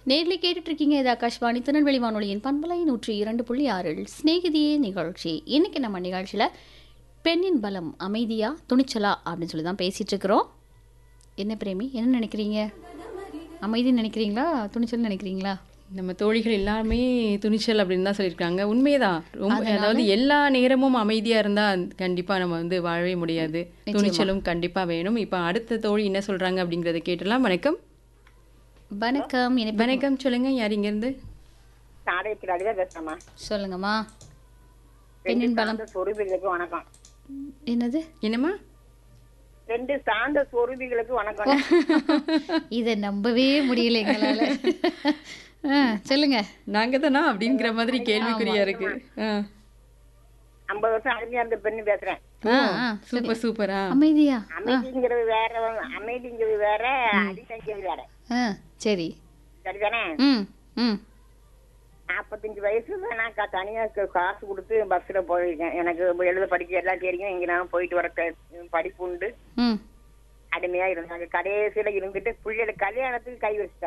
நேரில் கேட்டுட்டு இருக்கீங்க இது ஆகாஷ்வாணி திருநெல்வேலி வானொலியின் பண்பலை நூற்றி இரண்டு புள்ளி ஆறில் சிநேகிதியே நிகழ்ச்சி இன்னைக்கு நம்ம நிகழ்ச்சியில் பெண்ணின் பலம் அமைதியா துணிச்சலா அப்படின்னு சொல்லி தான் பேசிட்டு இருக்கிறோம் என்ன பிரேமி என்ன நினைக்கிறீங்க அமைதின்னு நினைக்கிறீங்களா துணிச்சல் நினைக்கிறீங்களா நம்ம தோழிகள் எல்லாமே துணிச்சல் அப்படின்னு தான் சொல்லியிருக்காங்க உண்மைதான் ரொம்ப அதாவது எல்லா நேரமும் அமைதியா இருந்தா கண்டிப்பா நம்ம வந்து வாழவே முடியாது துணிச்சலும் கண்டிப்பா வேணும் இப்ப அடுத்த தோழி என்ன சொல்றாங்க அப்படிங்கறத கேட்டலாம் வணக்கம் வணக்கம் இணைப்பு வணக்கம் சொல்லுங்க யார் இங்க இருந்து நாடகத்தில் அடிதான் பேசுறேம்மா சொல்லுங்கம்மா பெண்ணின் பலம் சார்ந்த சொருபிகளுக்கு வணக்கம் என்னது என்னம்மா ரெண்டு சார்ந்த சொருபிகளுக்கு வணக்கம் இதை நம்பவே முடியல எங்களால ஆ, சொல்லுங்க நாங்க தானா அப்படிங்கிற மாதிரி கேள்விக்குறியா இருக்கு ஆ. ஐம்பது வருஷம் அருமையா இருந்த பெண்ணு பேசுறேன் ஆ, ஆ, சூப்பர் சூப்பரா அமைதியா அமைதிங்கிறது வேற அமைதிங்கிறது வேற அடித்தங்கிறது வேற ஆ சரி சரிதானே ம் ம் நாற்பத்தஞ்சு வயசு நான் க- தனியா க- காசு கொடுத்து பஸ்ல போயிருக்கேன் எனக்கு எழுத படிக்க எல்லாம் தெரியும் இங்க நான் போயிட்டு வர க- படிப்பு உண்டு ம் அடிமையா இருந்தாங்க கடைசியில இருந்துட்டு பிள்ளைகளுக்கு கல்யாணத்துக்கு கை வச்சுட்டாரு